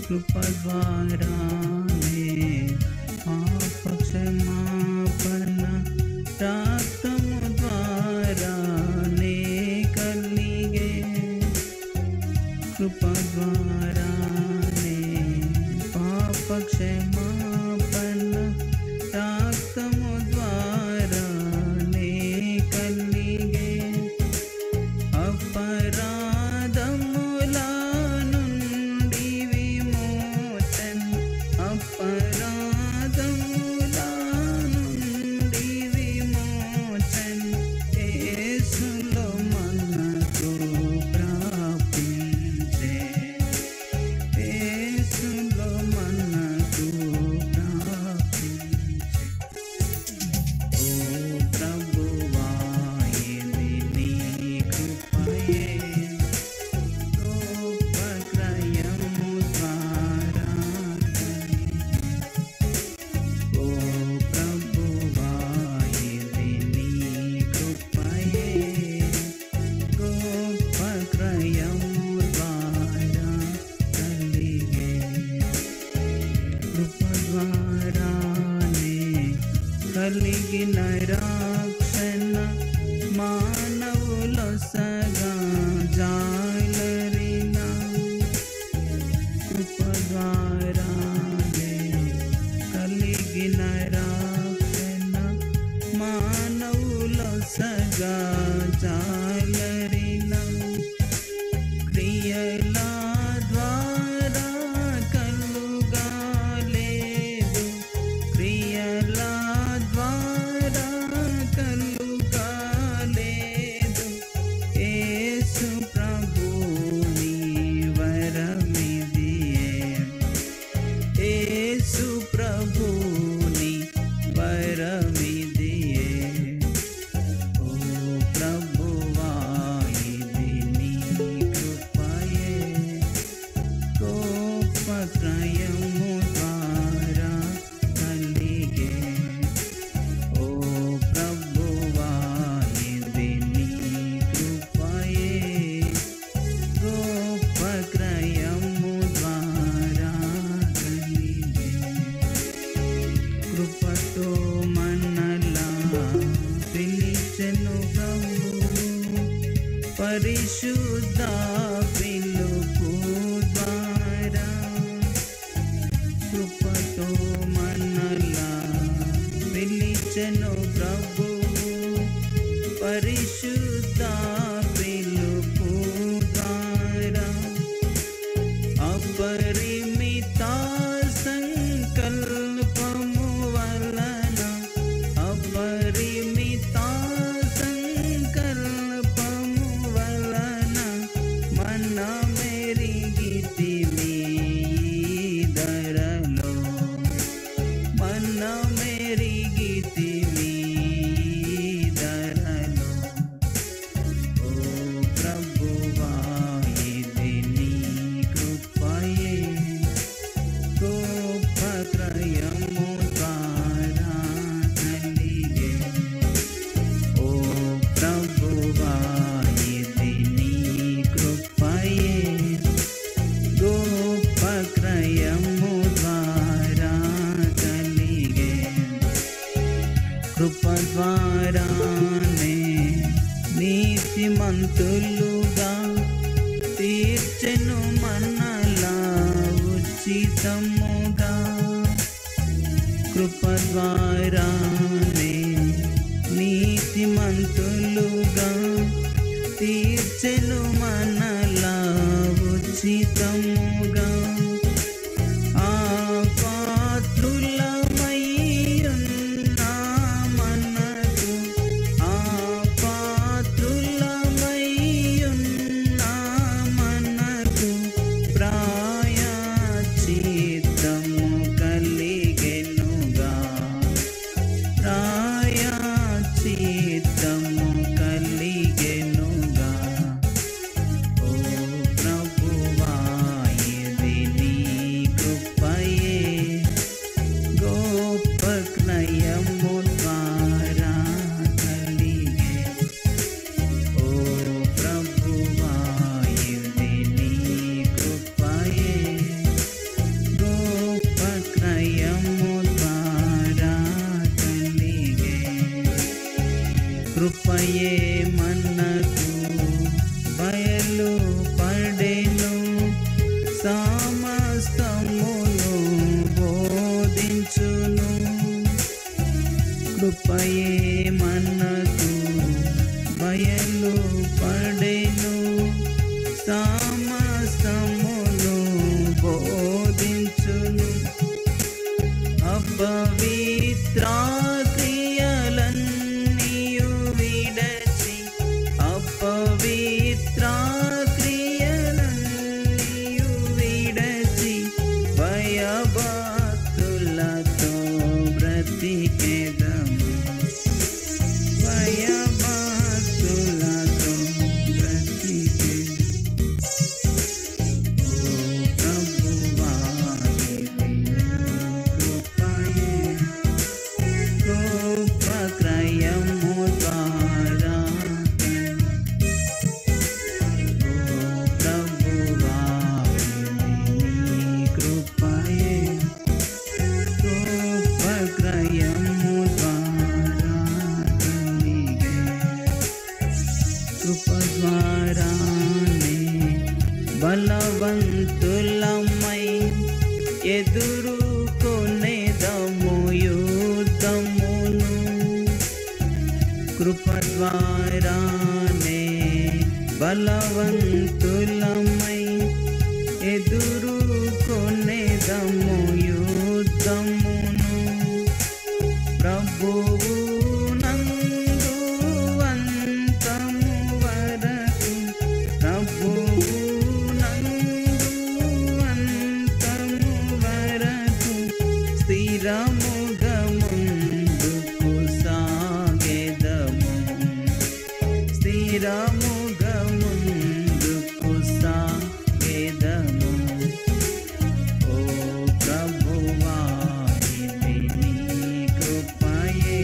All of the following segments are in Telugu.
కృప ద్వారానే పాప క్షమాపణ రక్తము ద్వారానే కలిగే కృప ద్వారానే పాప క్షమాపణ రక్తము ద్వారానే కలిగే అపరాధముల నుండి విమోచన్ అపరాధముల నుండి విమోచన్ యేసులో మనకు ప్రాపించే యేసులో మనకు ప్రాపించే ఓ ప్రభువా ఇది నీ కృపయే గొప్ప క్రయము ద్వారా ఓ ప్రభువా ఇది నీ కృపయే గొప్ప క్రయము ద్వారా కలిగే కృప ద్వారానే కలిగిన రక్షణ మానవుల సగా జాలరిన కృప ద్వారానే కలిగిన రక్షణ మానవుల సగా జాలరిన క్రియల ద్వారా కలుగాలేదు క్రియల ద్వారా కలుగాలేదు యేసు ప్రభుని వరమిదియే యేసు ప్రభుని వరమిదియే ఓ ప్రభువా ఇది నీ కృపయే గొప్ప క్రయము ద్వారా కలిగే ఓ ప్రభువా ఇది నీ కృపయే గొప్ప క్రయము ద్వారా కలిగే కృపతో మనలా పిలిచెను ప్రభువు పరిశుద్ధ పిలుపు ద్వారా కృపతో మనలా పిలిచెను ప్రభువు పరిశుద్ధ పిలుపు ద్వారా అపరిమిత సంకల్పము వలన అపరిమిత సంకల్పము వలన మన మెరిగితివి ధరలో మన మెరిగితివి ధరలో ఓ ప్రభువా ఇది నీ కృపయే గొప్ప క్రయము ద్వారా కలిగే ఓ ప్రభువా ఇది నీ కృపయే గొప్ప క్రయము ద్వారా కలిగే కృప ద్వారానే నీతిమంతులుగా తీర్చెను మనలా ఉచితముగా కృప ద్వారానే నీతిమంతులుగా తీర్చెను మనలా ఉచితముగా ఆ పాత్రులమై ఉన్నా మనకు ఆ పాత్రులమై ఉన్నా మనకు ప్రాయచిత్తము కలిగెనుగా ప్రాయచిత్తము కలిగెనుగా విడచును అపవిత్ర క్రియలన్నీయు విడచి అపవిత్ర క్రియలన్నీయు విడచి భయభక్తులతో బ్రతికెదము భయభక్తులతో బ్రతికెదము కృపద్వారానే బలవంతులమై ఎదురుకొనేదము యుద్ధమును కృపద్వారానే బలవంతులమై ఎదురుకొనేదము యుద్ధమును ప్రభువు నందు అంతము వరకు ప్రభువు నందు అంతము వరకు స్థిరముగా ముందుకు సాగెదము స్థిరముగా ముందుకు సాగెదము ఓ ప్రభువా ఇది నీ కృపయే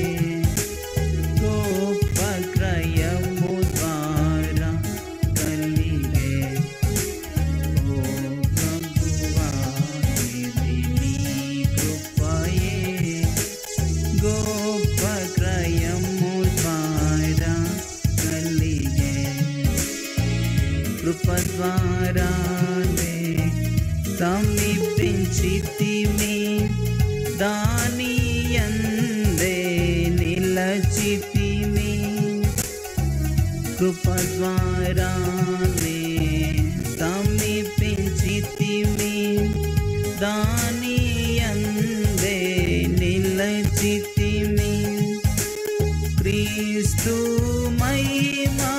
గొప్ప క్రయము ద్వారా కలిగే ఓ ప్రభువా ఇది నీ కృపయే గొప్ప క్రయము ద్వారా కలిగే కృప ద్వారానే సమీపించితిమి దాని అందే నిలచితిమి కృప ద్వారానే సమీపించితిమి దాని అందే నిలచితిమి క్రీస్తు మహిమా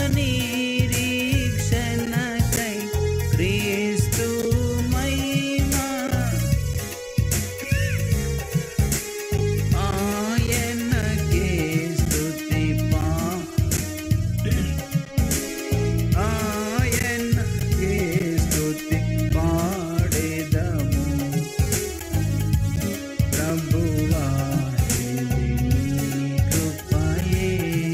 నిరీక్షణకై క్రీస్తు మహిమా ఆయనకే స్తుతి పా ఆయనకే స్తుతి పాడెదము ప్రభువా ఇది నీ కృపయే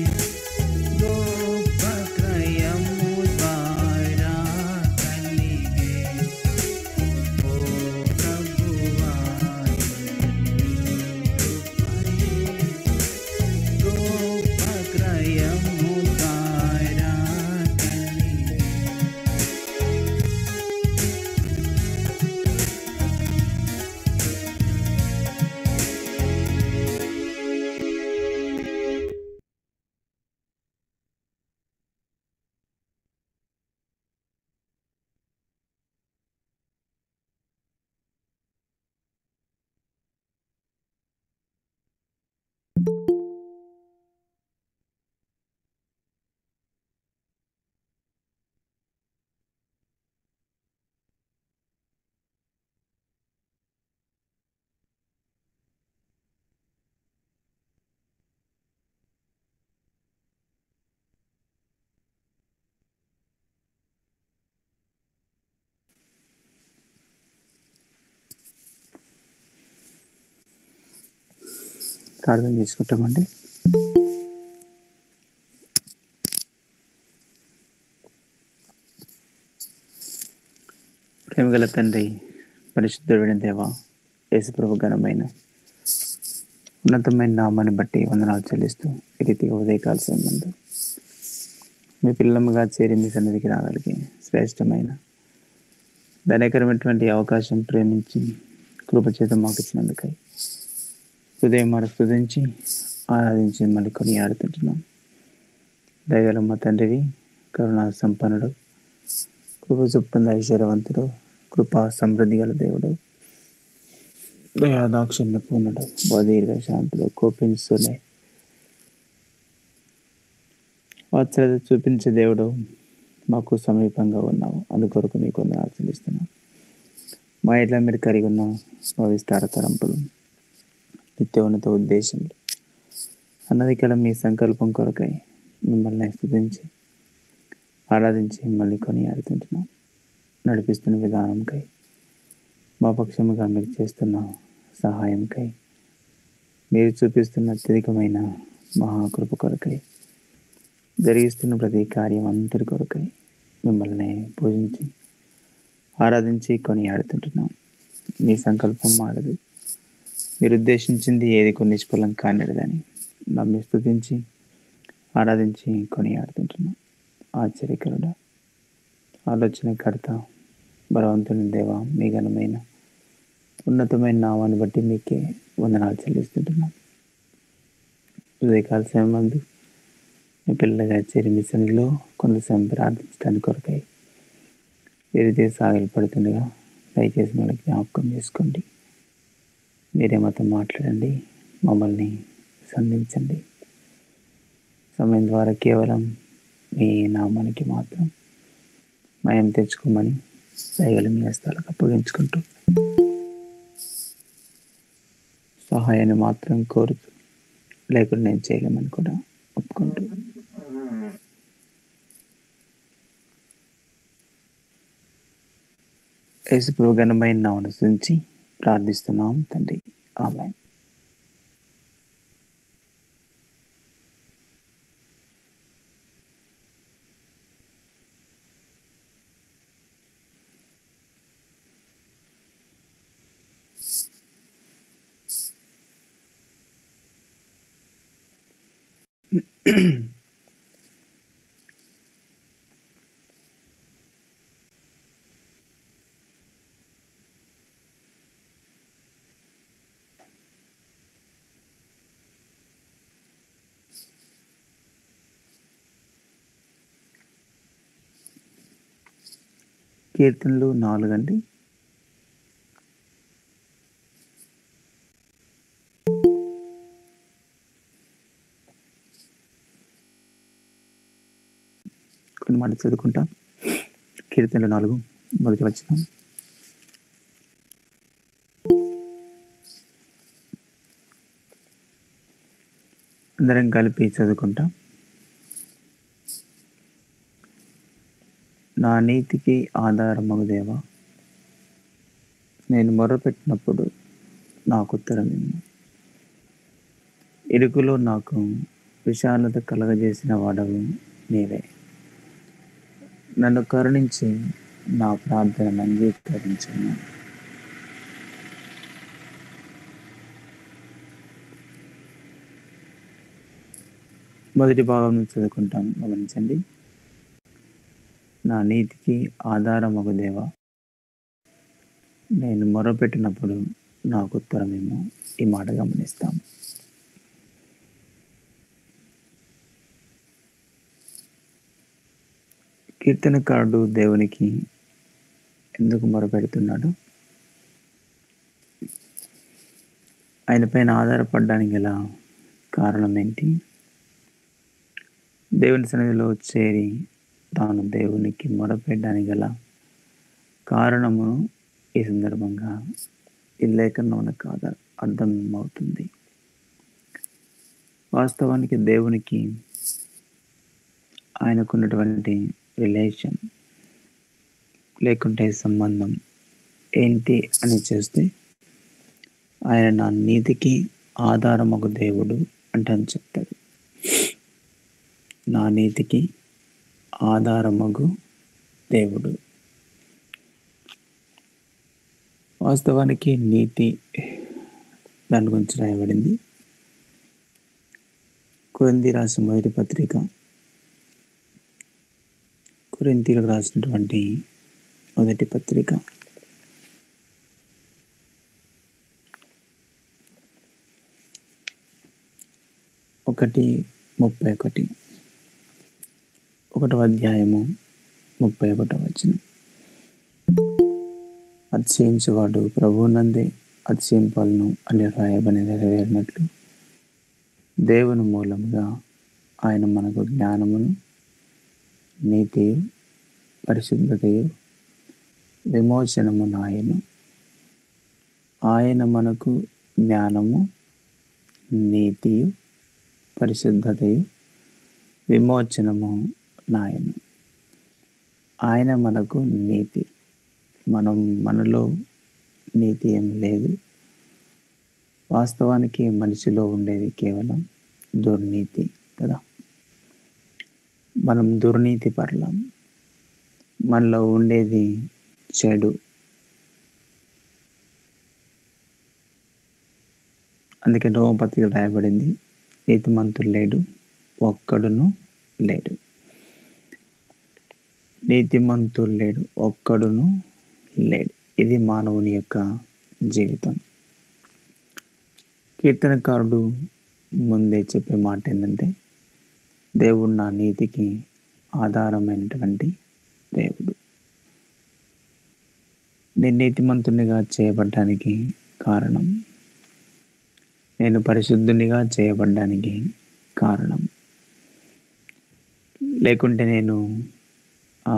గొప్ప క్రయము ద్వారా కలిగే ఓ ప్రభువా ఇది నీ కృపయే గొప్ప క్రయము ద్వారా కలిగే ప్రార్థన చేసుకుంటామండి ప్రేమగల తండ్రి పరిశుద్ధుడైన దేవ యేసుప్రభు ఘనమైన ఉన్నతమైన నామాన్ని బట్టి వందనాలు చెల్లిస్తూ ఈ రీతిగా ఉదయకాల సంబంధం మీ పిల్లమ్మగా చేరి మీ సన్నిధికి రాగలిగి శ్రేష్టమైన ధనకరమైనటువంటి అవకాశం ప్రేమించి కృపచేత మాకు ఇచ్చినందుకై హృదయం మాట స్తుతించి ఆరాధించి మళ్ళీ కొని ఆడుతుంటున్నాం దయగల మా తండ్రివి కరుణా సంపన్నుడు కృప చొప్పున ఐశ్వర్యవంతుడు కృపా సమృద్ధి గల దేవుడు దయాదాక్షిణ్య పూర్ణుడు బధీర్ఘ శాంతుడు కోపించులే వాత్సల్యత చూపించే దేవుడు మాకు సమీపంగా ఉన్నావు అందుకొరకు మీకు వందనాలు చెల్లిస్తున్నాం మా ఇట్లా మీరు కరిగి ఉన్న మా విస్తార తరంపులు నిత్య ఉన్నత ఉద్దేశములు అన్నది ఇక్కడ మీ సంకల్పం కొరకై మిమ్మల్ని స్థుతించి ఆరాధించి మిమ్మల్ని కొని ఆడుతుంటున్నాం నడిపిస్తున్న విధానంకై మా పక్షముగా మీరు చేస్తున్న సహాయంకై మీరు చూపిస్తున్న అత్యధికమైన మహాకృప కొరకై జరిగిస్తున్న ప్రతి కార్యం అంతటి కొరకై మిమ్మల్ని పూజించి ఆరాధించి కొని ఆడుతుంటున్నాం మీ సంకల్పం మారదు మీరు ఉద్దేశించింది ఏది కొన్ని నిష్ఫలం కానిడదని నమ్మి స్థుతించి ఆరాధించి కొని ఆడుతుంటున్నాం ఆశ్చర్యకరుడ ఆలోచనకర్త బలవంతుని దేవ మీ ఘనమైన ఉన్నతమైన నామాన్ని బట్టి మీకే వందనాలు చెల్లిస్తుంటున్నాం ఉదయకాల సమయందు మీ పిల్లలుగా చేరి మీ సన్నిధిలో కొంత సమయం ప్రార్థించడానికి కొరకై ఏదైతే సాగిలు పడుతుండగా దయచేసి మనకి జ్ఞాపకం చేసుకోండి మీరే మాతో మాట్లాడండి మమ్మల్ని సంధించండి సమయం ద్వారా కేవలం మీ నామానికి మాత్రం మయం తెచ్చుకోమని దయగల మీ హస్తాలకు అప్పగించుకుంటూ సహాయాన్ని మాత్రం కోరుతూ లేకుండా నేను చేయలేమని కూడా ఒప్పుకుంటూ యేసుప్రభు ఘనమైన నామను స్తుతించి ప్రార్థిస్తున్నాం తండ్రి ఆమె కీర్తనలు నాలుగండి కొన్ని మాట చదువుకుంటాం కీర్తనలు నాలుగు మొదటి వచ్చిన అందరం కలిపి చదువుకుంటాం నా నీతికి ఆధారమగు దేవా నేను మొరపెట్టినప్పుడు నాకు ఉత్తరం ఇమ్ము ఇరుకులో నాకు విశాలత కలగజేసిన వాడవు నీవే నన్ను కరుణించి నా ప్రార్థనను అంగీకరించను మొదటి భాగం నుంచి చదువుకుంటాను గమనించండి నా నీతికి ఆధారం ఒక దేవ నేను మొరపెట్టినప్పుడు నాకు ఉత్తరమేమో ఈ మాట గమనిస్తాం కీర్తనకారుడు దేవునికి ఎందుకు మొరపెడుతున్నాడు ఆయన పైన ఆధారపడడానికి గల కారణం ఏంటి దేవుని సన్నిధిలో చేరి తాను దేవునికి మొరపెట్టడానికి గల కారణము ఈ సందర్భంగా ఈ లేఖనంలో మనకు ఆధార అర్థం అవుతుంది వాస్తవానికి దేవునికి ఆయనకున్నటువంటి రిలేషన్ లేకుంటే సంబంధం ఏంటి అని చేస్తే ఆయన నా నీతికి ఆధారమగు దేవుడు అంటని చెప్తాడు నా నీతికి ఆధారమగు దేవుడు వాస్తవానికి నీతి దాని గురించి రాయబడింది కొరింది రాసిన మొదటి పత్రిక కొరింతీలకు రాసినటువంటి మొదటి పత్రిక ఒకటి ముప్పై ఒకటి ఒకటవ అధ్యాయము ముప్పై ఒకటవ వచనం అతిశయించేవాడు ప్రభువునందే అతిశయింపాలను అని రాయబడి నెరవేరినట్లు దేవుని మూలముగా ఆయన మనకు జ్ఞానమును నీతియు పరిశుద్ధతయు విమోచనమును ఆయను ఆయన మనకు జ్ఞానము నీతియు పరిశుద్ధతయు విమోచనము నాయను ఆయన మనకు నీతి మనం మనలో నీతి ఏం లేదు వాస్తవానికి మనిషిలో ఉండేది కేవలం దుర్నీతి కదా మనం దుర్నీతి పరలం మనలో ఉండేది చెడు అందుకే రోమపత్రిక రాయబడింది నీతిమంతుడు లేడు ఒక్కడును లేడు నీతిమంతుడు లేడు ఒక్కడును లేడు ఇది మానవుని యొక్క జీవితం కీర్తనకారుడు ముందే చెప్పే మాట ఏంటంటే దేవుడు నా నీతికి ఆధారమైనటువంటి దేవుడు నేను నీతిమంతునిగా చేయబడ్డానికి కారణం నేను పరిశుద్ధునిగా చేయబడ్డానికి కారణం లేకుంటే నేను ఆ,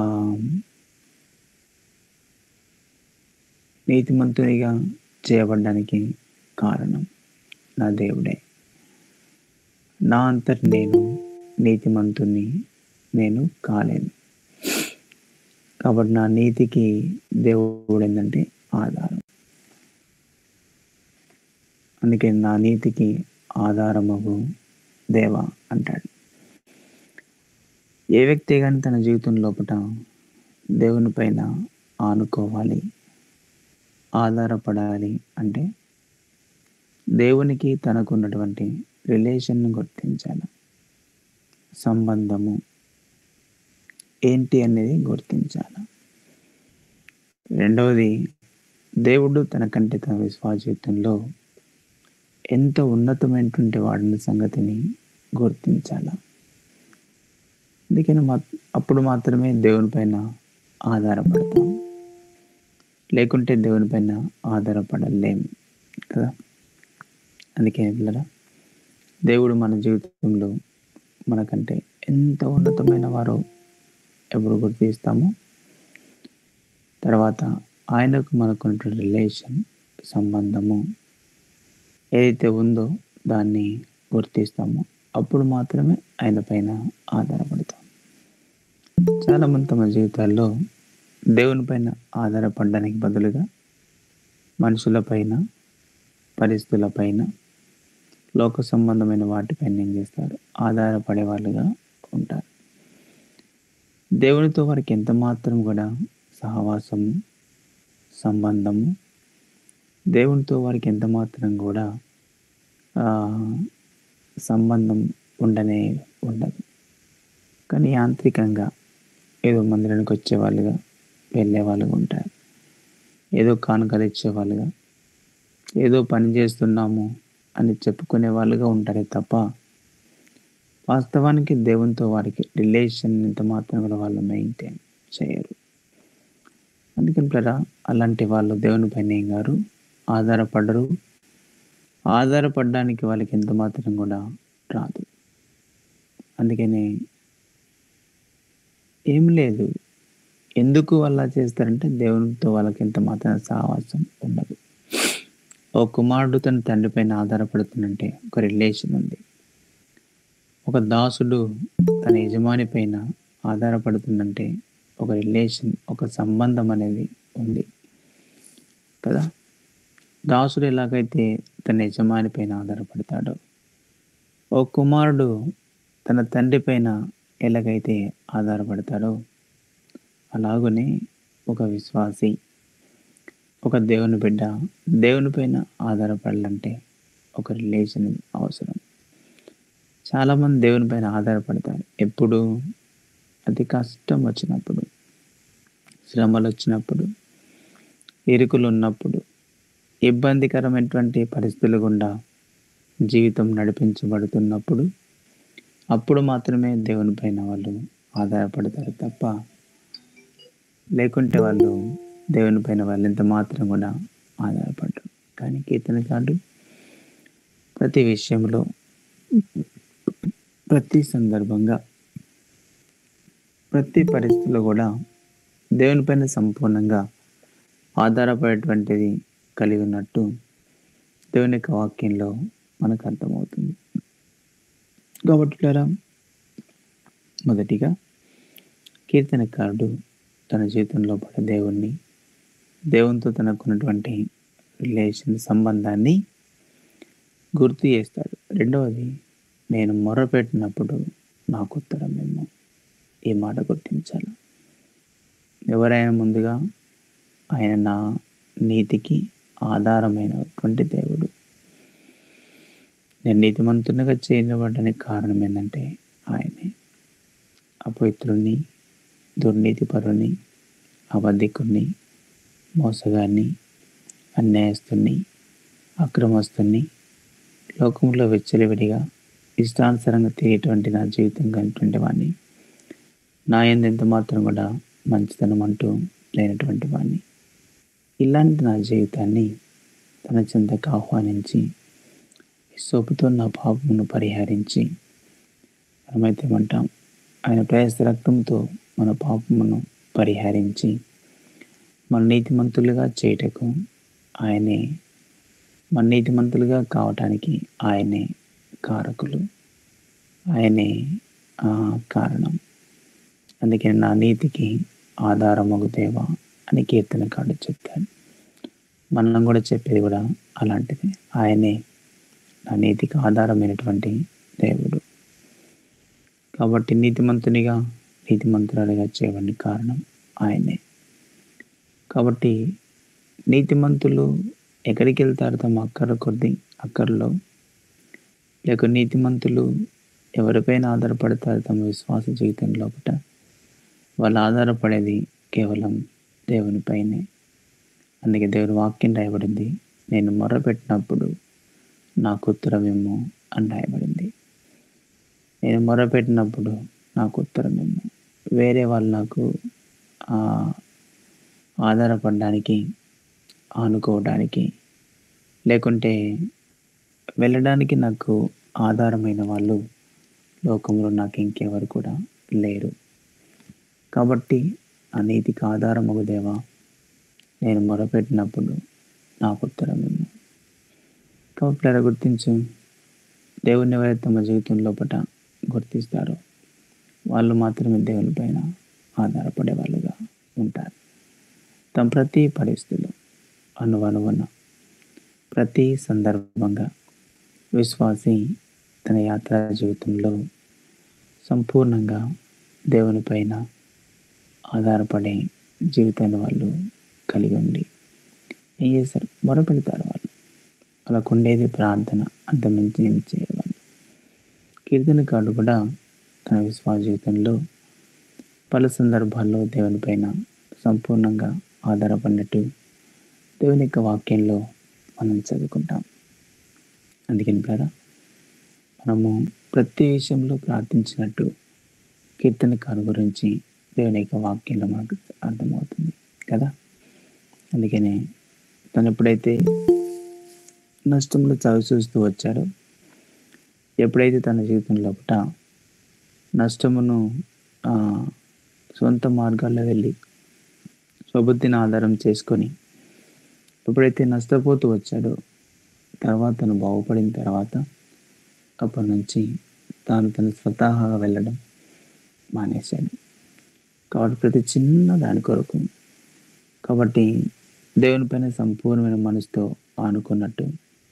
నీతిమంతునిగా చేయబడ్డానికి కారణం నా దేవుడే నా అంతటి నేను నీతిమంతుని నేను కాలేను కాబట్టి నా నీతికి దేవుడు ఏంటంటే ఆధారం అందుకే నా నీతికి ఆధారమగు దేవ అంటాడు ఏ వ్యక్తి కానీ తన జీవితం లోపల దేవుని పైన ఆనుకోవాలి ఆధారపడాలి అంటే దేవునికి తనకు ఉన్నటువంటి రిలేషన్ను గుర్తించాలి సంబంధము ఏంటి అనేది గుర్తించాలి రెండవది దేవుడు తనకంటే తన విశ్వాస జీవితంలో ఎంత ఉన్నతమైనటువంటి వాడిన సంగతిని గుర్తించాల అందుకని మా అప్పుడు మాత్రమే దేవుని పైన ఆధారపడతాం లేకుంటే దేవుని పైన ఆధారపడలేం కదా అందుకే పిల్లరా దేవుడు మన జీవితంలో మనకంటే ఎంత ఉన్నతమైన వారో ఎప్పుడు గుర్తిస్తామో తర్వాత ఆయనకు మనకు రిలేషన్ సంబంధము ఏదైతే ఉందో దాన్ని గుర్తిస్తామో అప్పుడు మాత్రమే ఆయన పైన ఆధారపడతాం చాలామంది తమ జీవితాల్లో దేవుని పైన ఆధారపడడానికి బదులుగా మనుషుల పైన పరిస్థితుల పైన లోక సంబంధమైన వాటిపైన ఏం చేస్తారు ఆధారపడే వాళ్ళుగా ఉంటారు దేవునితో వారికి ఎంత మాత్రం కూడా సహవాసము సంబంధము దేవునితో వారికి ఎంత మాత్రం కూడా ఆ, సంబంధం ఉండనే ఉండదు కానీ యాంత్రికంగా ఏదో మందిరానికి వచ్చే వాళ్ళుగా వెళ్ళే వాళ్ళుగా ఉంటారు ఏదో కానుకలు ఇచ్చే వాళ్ళుగా ఏదో పని చేస్తున్నాము అని చెప్పుకునే వాళ్ళుగా ఉంటారే తప్ప వాస్తవానికి దేవునితో వారికి రిలేషన్ ఎంత మాత్రం కూడా వాళ్ళు మెయింటైన్ చేయరు అందుకని ప్రరా అలాంటి వాళ్ళు దేవుని పైన ఏం గారు ఆధారపడరు ఆధారపడడానికి వాళ్ళకి ఎంత మాత్రం కూడా రాదు అందుకని ఏం లేదు ఎందుకు అలా చేస్తారంటే దేవునితో వాళ్ళకి ఎంత మాత్రం సహవాసం ఉండదు ఓ కుమారుడు తన తండ్రి పైన ఆధారపడుతుందంటే ఒక రిలేషన్ ఉంది ఒక దాసుడు తన యజమాని పైన ఆధారపడుతుందంటే ఒక రిలేషన్ ఒక సంబంధం అనేది ఉంది కదా దాసుడు ఎలాగైతే తన యజమాని పైన ఆధారపడతాడో ఓ కుమారుడు తన తండ్రి పైన ఎలాగైతే ఆధారపడతాడో అలాగనే ఒక విశ్వాసి ఒక దేవుని బిడ్డ దేవుని పైన ఆధారపడాలంటే ఒక రిలేషన్ అవసరం చాలామంది దేవుని పైన ఆధారపడతారు ఎప్పుడు అతి కష్టం వచ్చినప్పుడు శ్రమలు వచ్చినప్పుడు ఇరుకులు ఉన్నప్పుడు ఇబ్బందికరమైనటువంటి పరిస్థితులు గుండా జీవితం నడిపించబడుతున్నప్పుడు అప్పుడు మాత్రమే దేవుని పైన వాళ్ళు ఆధారపడతారు తప్ప లేకుంటే వాళ్ళు దేవుని పైన వాళ్ళు ఎంత మాత్రం కూడా ఆధారపడరు కానీ కీర్తనకారుడు ప్రతి విషయంలో ప్రతి సందర్భంగా ప్రతి పరిస్థితిలో కూడా దేవునిపైన సంపూర్ణంగా ఆధారపడేటువంటిది కలిగి ఉన్నట్టు దేవుని యొక్క వాక్యంలో మనకు అర్థమవుతుంది కాబట్టి పిల్లరా, మొదటిగా కీర్తనకారుడు తన జీవితంలో పడే దేవుణ్ణి దేవునితో తనకున్నటువంటి రిలేషన్ సంబంధాన్ని గుర్తు చేస్తాడు రెండవది నేను మొరపెట్టినప్పుడు నాకు ఉత్తరం ఏమో ఈ మాట గుర్తించాలి ఎవరైనా ముందుగా ఆయన నా నీతికి ఆధారమైనటువంటి దేవుడు నేను నీతిమంతునిగా చేయబడడానికి కారణం ఏంటంటే ఆయనే అపవిత్రుణ్ణి దుర్నీతిపరుని అబద్ధికుణ్ణి మోసగాన్ని అన్యాయస్తుని అక్రమస్తుని లోకంలో విచ్చలవిడిగా ఇష్టానుసారంగా తిరిగేటువంటి నా జీవితం కలిగినటువంటి వాడిని నా ఎందు ఎంత మాత్రం కూడా మంచితనం అంటూ లేనటువంటి వాడిని ఇలాంటి నా జీవితాన్ని తన చెంతకు ఆహ్వానించి సోపుతో నా పాపమును పరిహరించి మనమైతే ఏమంటాం ఆయన ప్రయాస రక్తంతో మన పాపమును పరిహరించి మన నీతిమంతులుగా చేయటకు ఆయనే మన నీతిమంతులుగా కావటానికి ఆయనే కారకులు ఆయనే ఆ, కారణం అందుకే నా నీతికి ఆధారమగు దేవా అని కీర్తనకాడు చెప్తాడు మనం కూడా చెప్పేది కూడా అలాంటిది ఆయనే నా నీతికి ఆధారమైనటువంటి దేవుడు కాబట్టి నీతిమంతునిగా నీతిమంతురాలిగా చేయబడిన కారణం ఆయనే కాబట్టి నీతిమంతులు ఎక్కడికి వెళ్తారు తమ అక్కర కొద్ది అక్కర్లో లేక నీతిమంతులు ఎవరిపైన ఆధారపడతారు తమ విశ్వాస జీవితం లోపల వాళ్ళు ఆధారపడేది కేవలం దేవునిపైనే అందుకే దేవుని వాక్యం రాయబడింది నేను మొరపెట్టినప్పుడు నాకు ఉత్తరమేమో అని రాయబడింది నేను మొరపెట్టినప్పుడు నాకు ఉత్తరమేమో వేరే వాళ్ళు నాకు ఆ, ఆధారపడడానికి ఆనుకోవడానికి లేకుంటే వెళ్ళడానికి నాకు ఆధారమైన వాళ్ళు లోకంలో నాకు ఇంకెవరు కూడా లేరు కాబట్టి ఆ నీతికి ఆధారం ఒక దేవా నేను మొరపెట్టినప్పుడు నాకు ఉత్తరమేమో కాబట్టి అలా గుర్తించు దేవుని ఎవరైతే తమ జీవితం లోపల గుర్తిస్తారో వాళ్ళు మాత్రమే దేవుని పైన ఆధారపడే వాళ్ళుగా ఉంటారు తమ ప్రతి పరిస్థితిలో అనువనువన ప్రతి సందర్భంగా విశ్వాసి తన యాత్రా జీవితంలో సంపూర్ణంగా దేవుని పైన ఆధారపడే జీవితాన్ని వాళ్ళు కలిగి ఉండి ఏం చేస్తారు మొరపెడతారు వాళ్ళు వాళ్ళకు ఉండేది ప్రార్థన అంతమించి ఏం చేయవాళ్ళు కీర్తనకారుడు కూడా తన విశ్వాస జీవితంలో పలు సందర్భాల్లో దేవుని పైన సంపూర్ణంగా ఆధారపడినట్టు దేవుని యొక్క వాక్యంలో మనం చదువుకుంటాం అందుకని కదా మనము ప్రతి విషయంలో ప్రార్థించినట్టు కీర్తనకారు గురించి దేవుని యొక్క వాక్యంలో మనకు అర్థమవుతుంది కదా అందుకనే తను ఎప్పుడైతే నష్టంలో చవి చూస్తూ వచ్చాడో ఎప్పుడైతే తన జీవితం లోపల నష్టమును ఆ, సొంత మార్గాల్లో వెళ్ళి స్వబుద్ధిని ఆధారం చేసుకొని ఎప్పుడైతే నష్టపోతూ వచ్చాడో తర్వాత తను బాగుపడిన తర్వాత అప్పటి నుంచి తాను తను స్వతహాగా వెళ్ళడం మానేశాడు కాబట్టి ప్రతి చిన్న దాని కొరకు కాబట్టి దేవుని పైన సంపూర్ణమైన మనసుతో ఆనుకున్నట్టు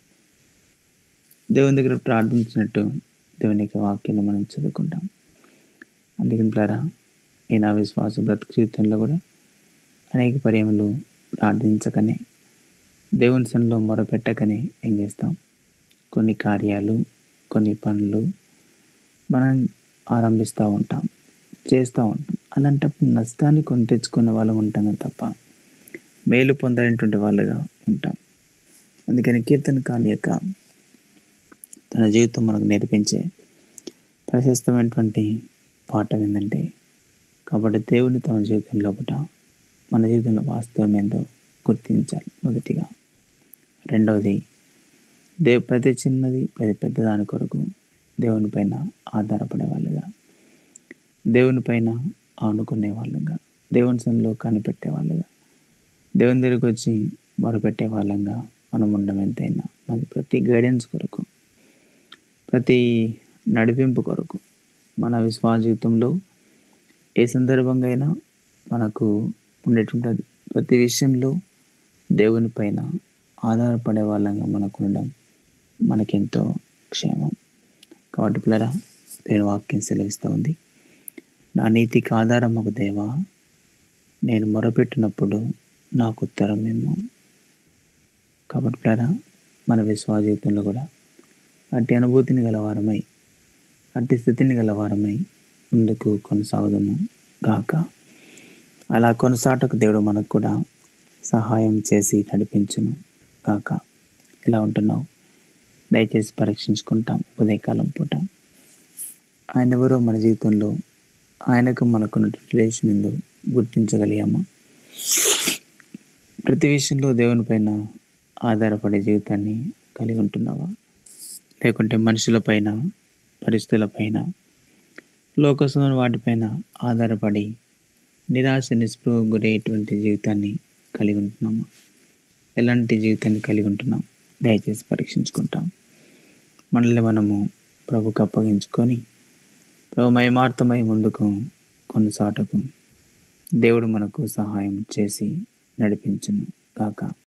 దేవుని దగ్గర ప్రార్థించినట్టు దేవుని యొక్క వాక్యాన్ని మనం చదువుకుంటాం అందుకని ప్లారా ఈ నా విశ్వాస బ్రతుకు జీవితంలో కూడా అనేక పర్యములు ప్రార్థించకనే దేవుని సన్నిలో మొరపెట్టకనే ఏం చేస్తాం కొన్ని కార్యాలు కొన్ని పనులు మనం ఆరంభిస్తూ ఉంటాం చేస్తూ ఉంటాం అలాంటప్పుడు నష్టాన్ని కొని తెచ్చుకున్న వాళ్ళం ఉంటాం కదా తప్ప మేలు పొందలేనటువంటి వాళ్ళుగా ఉంటాం అందుకని కీర్తన కాని యొక్క తన జీవితం మనకు నేర్పించే ప్రశస్తమైనటువంటి పాఠం ఏంటంటే కాబట్టి దేవుని తమ జీవితం లోపల మన జీవితంలో వాస్తవం ఏందో గుర్తించాలి మొదటిగా రెండవది దేవు ప్రతి చిన్నది ప్రతి పెద్ద దాని కొరకు దేవుని పైన ఆధారపడే వాళ్ళుగా దేవుని పైన ఆనుకునే వాళ్ళంగా దేవుని సన్నిలో కనిపెట్టే వాళ్ళుగా దేవుని దగ్గరికి వచ్చి మొరపెట్టే వాళ్ళంగా మనం ఉండడం ఎంతైనా మరి ప్రతి గైడెన్స్ కొరకు ప్రతి నడిపింపు కొరకు మన విశ్వాస జీవితంలో ఏ సందర్భంగా అయినా మనకు ఉండేటువంటి ప్రతి విషయంలో దేవుని పైన ఆధారపడే వాళ్ళంగా మనకు ఉండడం మనకెంతో క్షేమం కాబట్టి పిల్లరా దేవుని వాక్యం సెలవిస్తూ ఉంది నా నీతికి ఆధారం ఒక దేవా నేను మొరపెట్టినప్పుడు నాకు ఉత్తరం ఏమో కాబట్టి పిల్లరా మన విశ్వాస జీవితంలో కూడా అట్టి అనుభూతిని గలవారమై అట్టి స్థితిని గలవారమై ముందుకు కొనసాగుదాము గాక అలా కొనసాటకు దేవుడు మనకు కూడా సహాయం చేసి నడిపించును గాక ఇలా ఉంటున్నావు దయచేసి పరీక్షించుకుంటాం ఉదయకాలం పూట ఆయన ఎవరో మన జీవితంలో ఆయనకు మనకున్నటువంటి రిలేషన్ ఏందో గుర్తించగలిగామా ప్రతి విషయంలో దేవుని పైన ఆధారపడే జీవితాన్ని కలిగి ఉంటున్నావా లేకుంటే మనుషుల పైన పరిస్థితుల పైన లోకస్తున్న వాటిపైన ఆధారపడి నిరాశ నిస్పృహ గురయ్యేటువంటి జీవితాన్ని కలిగి ఉంటున్నామా ఎలాంటి జీవితాన్ని కలిగి ఉంటున్నాం దయచేసి పరీక్షించుకుంటాం మనల్ని మనము ప్రభుకు అప్పగించుకొని ప్రభు మయమార్తమై ముందుకు కొనసాటకు దేవుడు మనకు సహాయం చేసి నడిపించును కాక